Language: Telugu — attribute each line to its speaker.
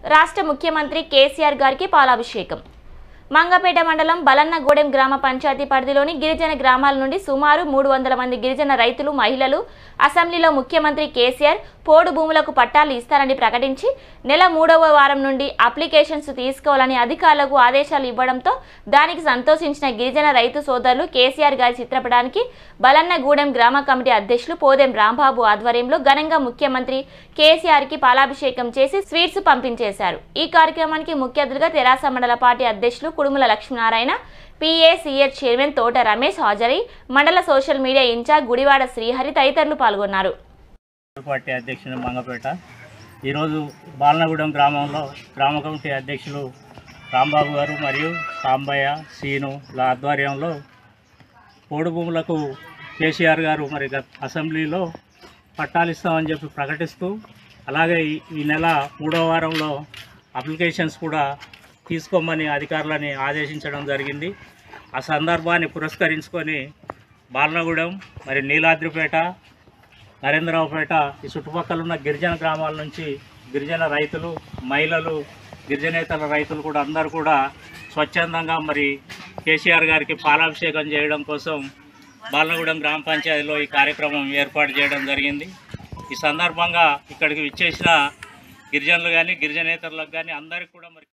Speaker 1: రాష్ట్ర ముఖ్యమంత్రి కేసీఆర్ గారికి పాలాభిషేకం మంగపేట మండలం బలన్నగూడెం గ్రామ పంచాయతీ పరిధిలోని గిరిజన గ్రామాల నుండి సుమారు మూడు వందల మంది గిరిజన రైతులు మహిళలు అసెంబ్లీలో ముఖ్యమంత్రి కేసీఆర్ పోడు భూములకు పట్టాలు ఇస్తారని ప్రకటించి నెల మూడవ వారం నుండి అప్లికేషన్స్ తీసుకోవాలని అధికారులకు ఆదేశాలు ఇవ్వడంతో దానికి సంతోషించిన గిరిజన రైతు సోదరులు కేసీఆర్ గారి చిత్రపటానికి బలన్నగూడెం గ్రామ కమిటీ అధ్యక్షులు పోదెం రాంబాబు ఆధ్వర్యంలో ఘనంగా ముఖ్యమంత్రి కేసీఆర్ కి పాలాభిషేకం చేసి స్వీట్స్ పంపించేశారు ఈ కార్యక్రమానికి ముఖ్య అతిథిగా తెరాస మండల పార్టీ అధ్యక్షులు కుడుముల లక్ష్మీనారాయణ పిఏసీఎస్ చైర్మన్ తోట రమేష్ హాజరై మండల social media incharge Gudivada Srihari తదితరులు పాల్గొన్నారు
Speaker 2: పార్టీ అధ్యక్షుడు మంగపేట ఈరోజు బాలనగూడెం గ్రామంలో గ్రామ కమిటీ అధ్యక్షులు రాంబాబు గారు మరియు సాంబయ్య సీనుల ఆధ్వర్యంలో పోడు భూములకు కేసీఆర్ గారు మరి గత అసెంబ్లీలో పట్టాలు ఇస్తామని చెప్పి ప్రకటిస్తూ అలాగే ఈ- ఈ నెల మూడో వారంలో అప్లికేషన్స్ కూడా తీసుకోమని అధికారులని ఆదేశించడం జరిగింది ఆ సందర్భాన్ని పురస్కరించుకొని బాలనగూడెం మరి నీలాద్రిపేట నరేంద్రరావుపేట ఈ చుట్టుపక్కల ఉన్న గిరిజన గ్రామాల నుంచి గిరిజన రైతులు మహిళలు గిరిజనేతర రైతులు కూడా అందరూ కూడా స్వచ్ఛందంగా మరి కేసీఆర్ గారికి పాలాభిషేకం చేయడం కోసం బాలనగూడెం గ్రామ పంచాయతీలో ఈ కార్యక్రమం ఏర్పాటు చేయడం జరిగింది ఈ సందర్భంగా ఇక్కడికి విచ్చేసిన గిరిజనులు కానీ గిరిజనేతరులకు కానీ అందరికీ కూడా మరి